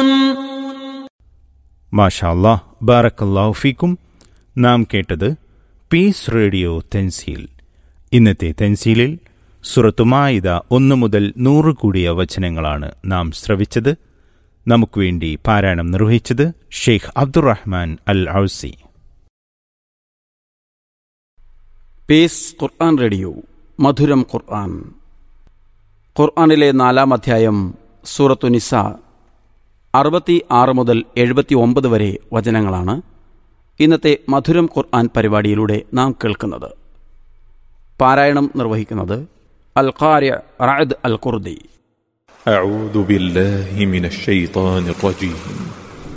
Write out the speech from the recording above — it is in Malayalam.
മാഷാല്ലാ ബാറക്കല്ലാഹു ഫീക്കും നാം കേട്ടത് പീസ് റേഡിയോ തെൻസീൽ ഇന്നത്തെ തെൻസീലിൽ സുറത്തുമായിത ഒന്നു മുതൽ നൂറ് കൂടിയ വചനങ്ങളാണ് നാം ശ്രവിച്ചത് നമുക്ക് വേണ്ടി പാരായണം നിർവഹിച്ചത് Sheikh Abdurrahman Al Ausi peace Quran radio മധുരം ഖുർആൻ ഖുർആനിലെ നാലാം അധ്യായം സൂറത്തു നിസ അറുപത്തി ആറ് മുതൽ എഴുപത്തി ഒമ്പത് വരെ വചനങ്ങളാണ് ഇന്നത്തെ മധുരം ഖുർആൻ പരിപാടിയിലൂടെ നാം കേൾക്കുന്നത് പാരായണം നിർവഹിക്കുന്നത് അൽ ഖാര്യ റായദ് അൽ ഖുർദി أعوذ بالله من الشيطان الرجيم